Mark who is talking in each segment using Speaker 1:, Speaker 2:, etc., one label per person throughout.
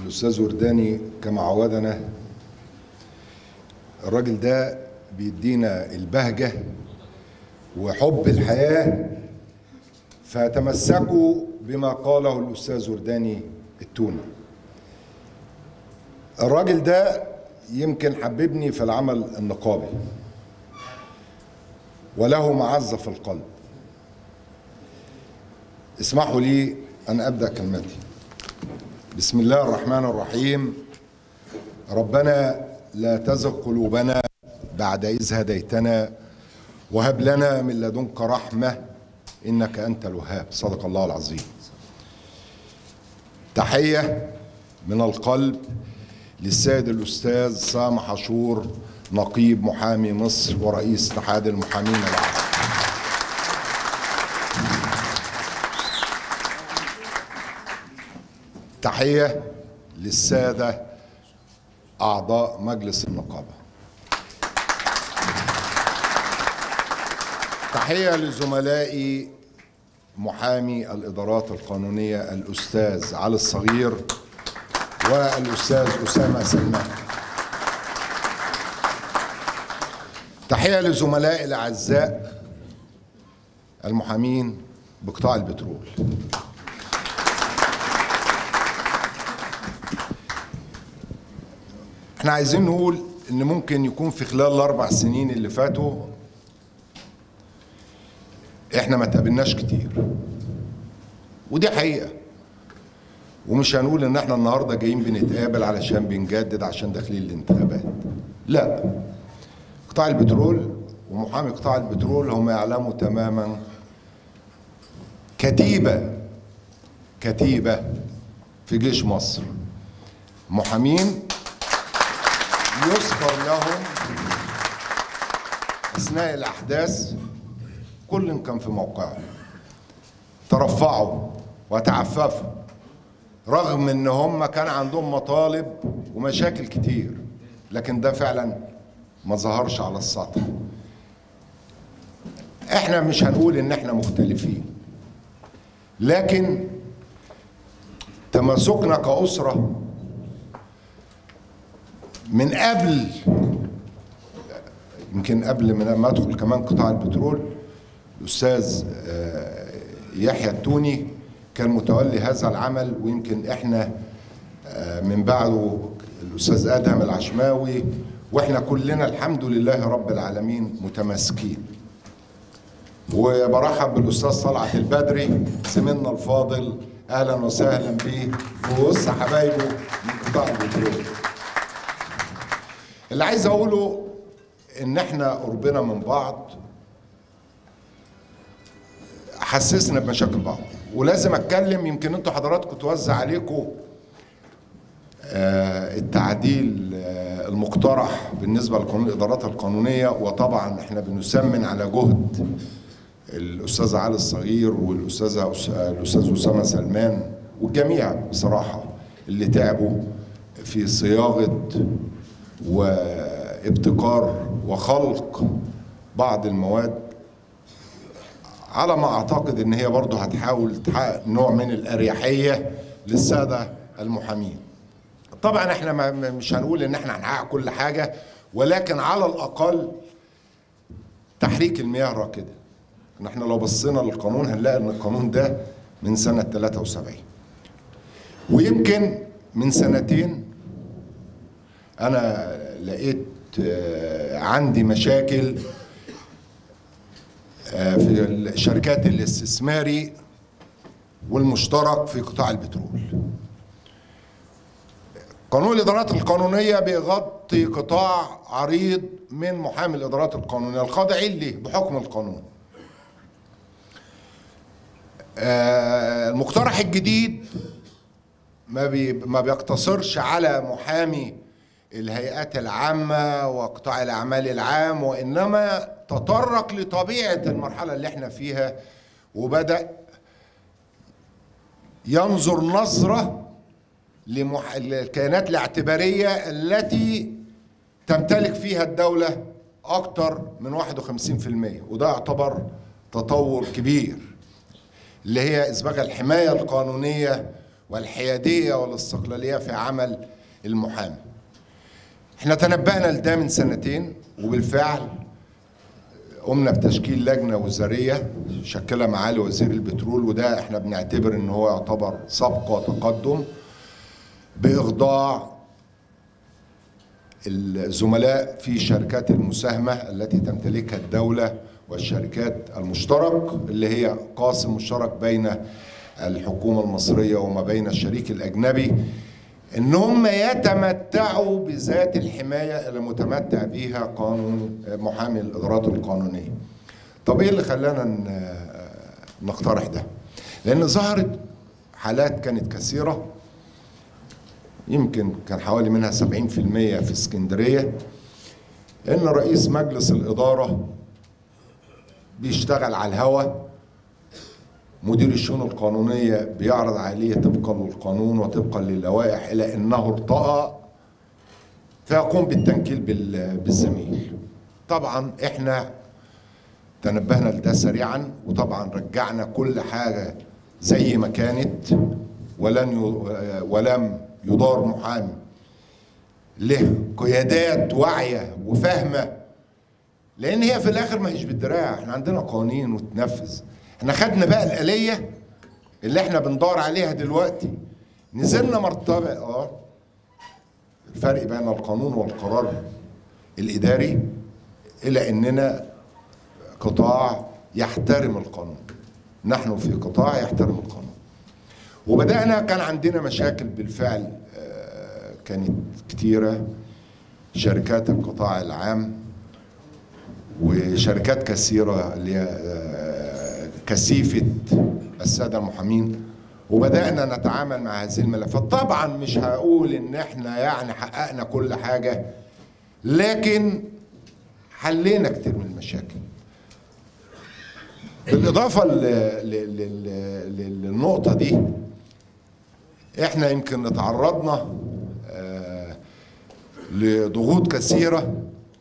Speaker 1: الأستاذ ورداني كما عودنا الراجل ده بيدينا البهجة وحب الحياة فتمسكوا بما قاله الأستاذ ورداني التوني الراجل ده يمكن حببني في العمل النقابي وله معزة في القلب اسمحوا لي أن أبدأ كلمتي بسم الله الرحمن الرحيم ربنا لا تزغ قلوبنا بعد إذ هديتنا وهب لنا من لدنك رحمة إنك أنت الوهاب صدق الله العظيم تحية من القلب للسيد الأستاذ سامح عاشور نقيب محامي مصر ورئيس اتحاد المحامين العرب تحية للسادة أعضاء مجلس النقابة تحية لزملائي محامي الإدارات القانونية الأستاذ علي الصغير والأستاذ أسامة سلمان تحية لزملائي الأعزاء المحامين بقطاع البترول احنا عايزين نقول ان ممكن يكون في خلال الاربع سنين اللي فاتوا احنا ما تقابلناش كتير ودي حقيقه ومش هنقول ان احنا النهارده جايين بنتقابل علشان بنجدد عشان داخلين الانتخابات لا قطاع البترول ومحامي قطاع البترول هم يعلموا تماما كتيبه كتيبه في جيش مصر محامين يذكر لهم اثناء الاحداث كل كان في موقعه ترفعوا وتعففوا رغم ان هم كان عندهم مطالب ومشاكل كتير لكن ده فعلا ما ظهرش على السطح احنا مش هنقول ان احنا مختلفين لكن تماسكنا كأسرة من قبل يمكن قبل ما ادخل كمان قطاع البترول الاستاذ يحيى التوني كان متولي هذا العمل ويمكن احنا من بعده الاستاذ ادهم العشماوي واحنا كلنا الحمد لله رب العالمين متماسكين وبرحب بالاستاذ طلعت البدري زميلنا الفاضل اهلا وسهلا بيه في وسط حبايبه من قطاع البترول اللي عايز اقوله ان احنا قربنا من بعض حسسنا بمشاكل بعض ولازم اتكلم يمكن انتوا حضراتكم توزع عليكم آه التعديل آه المقترح بالنسبه لقانون الادارات القانونيه وطبعا احنا بنسمن على جهد الاستاذ علي الصغير والاستاذ الاستاذ اسامه سلمان والجميع بصراحه اللي تعبوا في صياغه وابتكار وخلق بعض المواد على ما اعتقد ان هي برضه هتحاول تحقق نوع من الاريحيه للساده المحامين. طبعا احنا ما مش هنقول ان احنا هنحقق كل حاجه ولكن على الاقل تحريك المياه راكده. ان احنا لو بصينا للقانون هنلاقي ان القانون ده من سنه 73. ويمكن من سنتين انا لقيت عندي مشاكل في الشركات الاستثماري والمشترك في قطاع البترول قانون الادارات القانونيه بيغطي قطاع عريض من محامي الادارات القانونيه الخاضعين له بحكم القانون المقترح الجديد ما بي ما بيقتصرش على محامي الهيئات العامة وقطاع الأعمال العام وإنما تطرق لطبيعة المرحلة اللي احنا فيها وبدأ ينظر نظرة لمح... للكيانات الاعتبارية التي تمتلك فيها الدولة أكثر من 51% وده يعتبر تطور كبير اللي هي إسباغ الحماية القانونية والحيادية والاستقلالية في عمل المحامي احنا تنبأنا لده من سنتين وبالفعل قمنا بتشكيل لجنة وزارية شكلها معالي وزير البترول وده احنا بنعتبر ان هو يعتبر سبق وتقدم بإخضاع الزملاء في شركات المساهمة التي تمتلكها الدولة والشركات المشترك اللي هي قاسم مشترك بين الحكومة المصرية وما بين الشريك الأجنبي ان هم يتمتعوا بذات الحمايه اللي متمتع بيها قانون محامي الادارات القانونيه. طب ايه اللي خلانا نقترح ده؟ لان ظهرت حالات كانت كثيره يمكن كان حوالي منها 70% في اسكندريه ان رئيس مجلس الاداره بيشتغل على الهوا مدير الشؤون القانونية بيعرض عليه طبقا للقانون وطبقا للوائح إلى أنه ارتأى فيقوم بالتنكيل بالزميل طبعا احنا تنبهنا لده سريعا وطبعا رجعنا كل حاجة زي ما كانت ولن ولم يدار محامي له قيادات واعية وفاهمة لأن هي في الآخر ما هيش بالدراع احنا عندنا قوانين وتنفذ احنا خدنا بقى الآلية اللي احنا بندور عليها دلوقتي نزلنا مرتبة اه الفرق بين القانون والقرار الإداري إلى أننا قطاع يحترم القانون نحن في قطاع يحترم القانون وبدأنا كان عندنا مشاكل بالفعل كانت كتيرة شركات القطاع العام وشركات كثيرة اللي هي كثيفة السادة المحامين وبدأنا نتعامل مع هذه الملفات طبعا مش هقول ان احنا يعني حققنا كل حاجة لكن حلينا كتير من المشاكل بالإضافة للنقطة دي احنا يمكن تعرضنا لضغوط كثيرة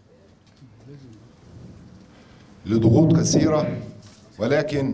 Speaker 1: لضغوط كثيرة ولكن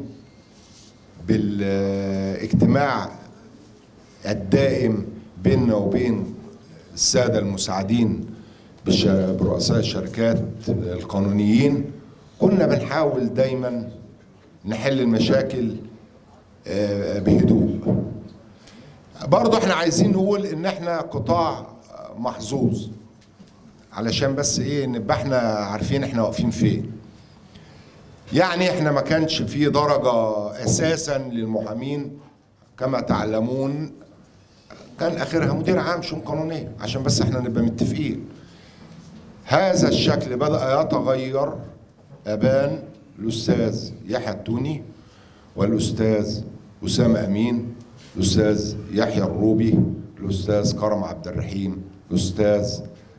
Speaker 1: بالاجتماع الدائم بيننا وبين السادة المساعدين برؤساء الشركات القانونيين كنا بنحاول دايما نحل المشاكل بهدوء برضه احنا عايزين نقول ان احنا قطاع محظوظ علشان بس ايه نبقى احنا عارفين احنا واقفين فين يعني احنا ما كانش في درجة اساسا للمحامين كما تعلمون كان اخرها مدير عام شؤون قانونية عشان بس احنا نبقى متفقين هذا الشكل بدأ يتغير ابان الاستاذ يحيى التوني والاستاذ اسامة امين الاستاذ يحيى الروبي الاستاذ كرم عبد الرحيم الاستاذ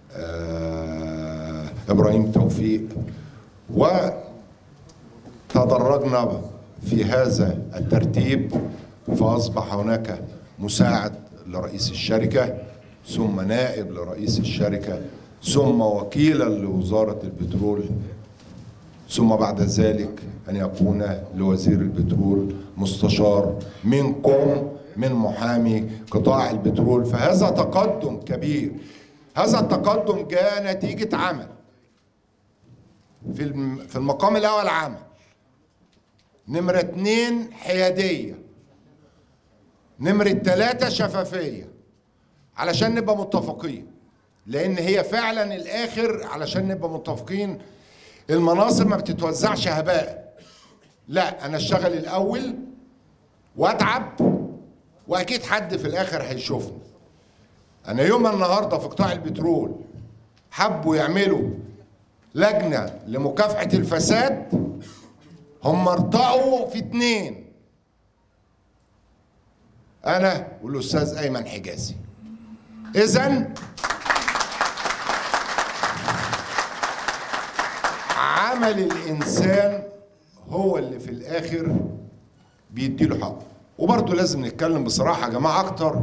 Speaker 1: آه ابراهيم توفيق و تدرجنا في هذا الترتيب فأصبح هناك مساعد لرئيس الشركة ثم نائب لرئيس الشركة ثم وكيلا لوزارة البترول ثم بعد ذلك أن يكون لوزير البترول مستشار منكم من محامي قطاع البترول فهذا تقدم كبير هذا التقدم جاء نتيجة عمل في في المقام الأول عمل نمرة اتنين حيادية نمرة تلاتة شفافية علشان نبقى متفقين لأن هي فعلا الآخر علشان نبقى متفقين المناصب ما بتتوزعش هباء لا أنا أشتغل الأول وأتعب وأكيد حد في الآخر هيشوفني أنا يوم النهاردة في قطاع البترول حبوا يعملوا لجنة لمكافحة الفساد هم ارتقوا في اتنين انا والاستاذ ايمن حجازي اذا عمل الانسان هو اللي في الاخر بيديله حقه وبرضه لازم نتكلم بصراحه يا جماعه اكتر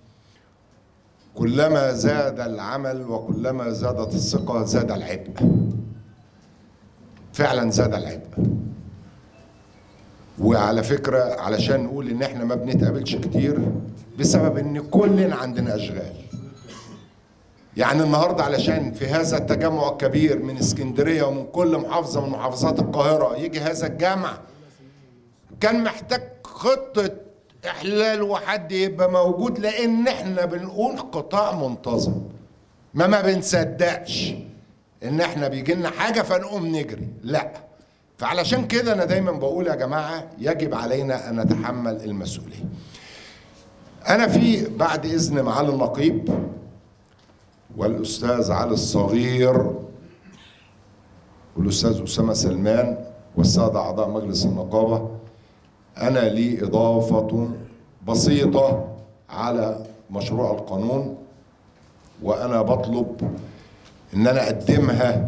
Speaker 1: كلما زاد العمل وكلما زادت الثقه زاد العبء فعلا زاد العبء وعلى فكرة علشان نقول ان احنا ما بنتقابلش كتير بسبب ان كلنا عندنا اشغال يعني النهاردة علشان في هذا التجمع الكبير من اسكندرية ومن كل محافظة من محافظات القاهرة يجي هذا الجمع كان محتاج خطة احلال وحد يبقى موجود لان احنا بنقول قطاع منتظم ما ما بنصدقش ان احنا بيجي لنا حاجة فنقوم نجري لا فعلشان كده انا دايما بقول يا جماعة يجب علينا ان نتحمل المسؤولية انا في بعد اذن معالي النقيب والاستاذ علي الصغير والاستاذ اسامه سلمان والساده اعضاء مجلس النقابه انا لي اضافه بسيطه على مشروع القانون وانا بطلب ان انا اقدمها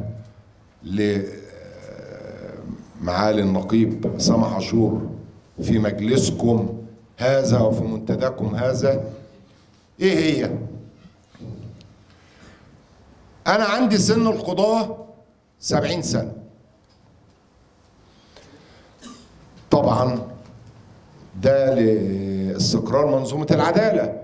Speaker 1: لمعالي النقيب سامح عاشور في مجلسكم هذا وفي منتداكم هذا ايه هي أنا عندي سن القضاة سبعين سنة طبعا ده لاستقرار منظومة العدالة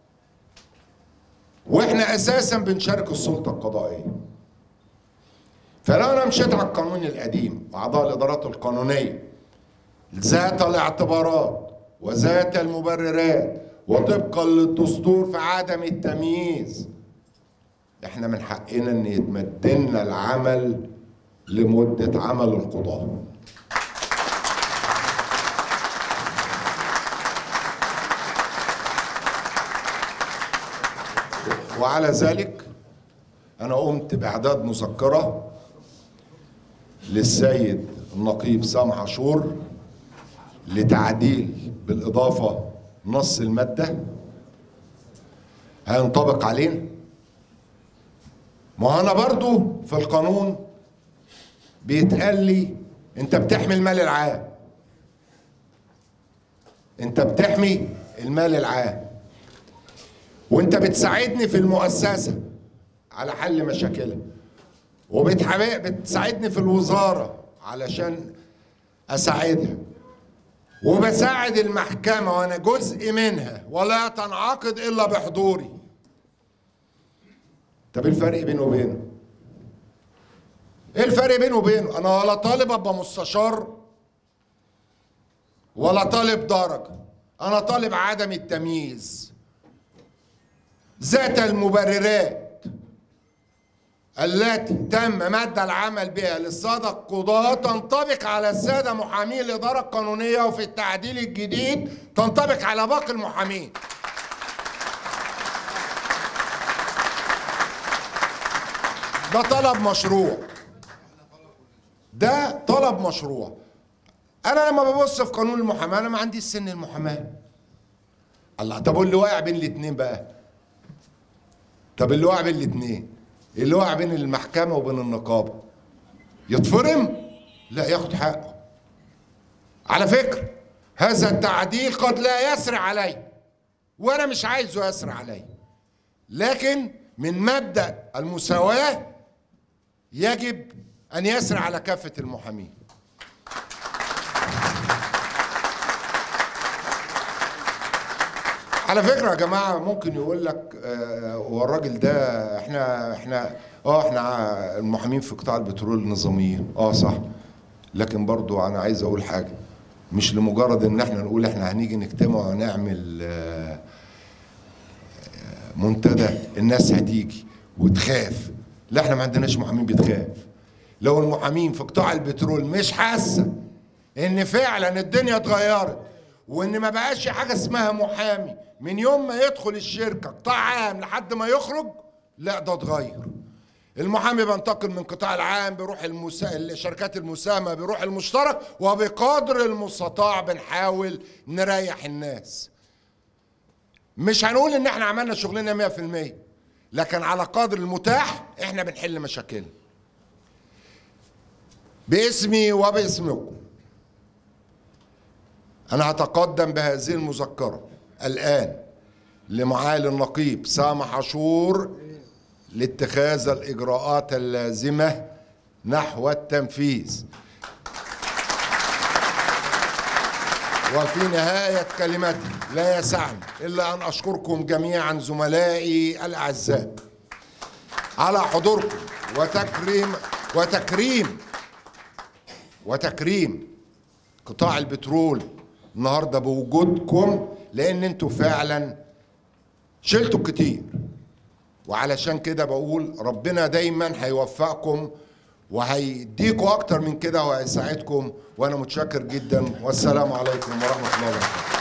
Speaker 1: واحنا اساسا بنشارك السلطة القضائية فلو انا مشيت على القانون القديم واعضاء الادارات القانونية ذات الاعتبارات وذات المبررات وطبقا للدستور في عدم التمييز احنا من حقنا ان يتمدنا العمل لمدة عمل القضاة وعلى ذلك انا قمت باعداد مذكرة للسيد النقيب سامح عاشور لتعديل بالاضافة نص المادة هينطبق علينا ما انا برضو في القانون بيتقال لي انت بتحمي المال العام انت بتحمي المال العام وانت بتساعدني في المؤسسة على حل مشاكلها وبتساعدني في الوزارة علشان اساعدها وبساعد المحكمة وانا جزء منها ولا تنعقد الا بحضوري طب ايه الفرق بينه وبينه؟ ايه الفرق بينه وبينه؟ انا ولا طالب ابقى مستشار ولا طالب درجة انا طالب عدم التمييز ذات المبررات التي تم مد العمل بها للسادة القضاة تنطبق على السادة محامي الإدارة القانونية وفي التعديل الجديد تنطبق على باقي المحامين ده طلب مشروع ده طلب مشروع انا لما ببص في قانون المحاماه انا ما عنديش سن المحاماه الله طب واللي واقع بين الاثنين بقى طب اللي واقع بين الاثنين اللي واقع بين المحكمه وبين النقابه يتفرم لا ياخد حقه على فكره هذا التعديل قد لا يسرع علي وانا مش عايزه يسرع علي لكن من مبدا المساواه يجب ان يسرع على كافه المحامين على فكره يا جماعه ممكن يقول لك آه، هو الراجل ده احنا احنا اه احنا ع- المحامين في قطاع البترول نظاميين اه صح لكن برضو انا عايز اقول حاجه مش لمجرد ان احنا نقول احنا هنيجي نجتمع ونعمل آه، منتدى الناس هتيجي وتخاف لا احنا ما عندناش محامين بتخاف لو المحامين في قطاع البترول مش حاسه ان فعلا الدنيا اتغيرت وان ما بقاش حاجه اسمها محامي من يوم ما يدخل الشركه قطاع عام لحد ما يخرج لا ده اتغير المحامي بينتقل من قطاع العام بيروح المسا... الشركات المساهمه بيروح المشترك وبقدر المستطاع بنحاول نريح الناس مش هنقول ان احنا عملنا شغلنا 100% لكن على قدر المتاح احنا بنحل مشاكلنا باسمي وباسمكم انا هتقدم بهذه المذكره الان لمعالي النقيب سامح عاشور لاتخاذ الاجراءات اللازمه نحو التنفيذ وفي نهاية كلمتي لا يسعني إلا أن أشكركم جميعا زملائي الأعزاء على حضوركم وتكريم وتكريم وتكريم قطاع البترول النهارده بوجودكم لأن أنتوا فعلا شلتوا كتير وعلشان كده بقول ربنا دايما هيوفقكم وهيديكوا أكتر من كده وهيساعدكم وأنا متشكر جدا والسلام عليكم ورحمة الله وبركاته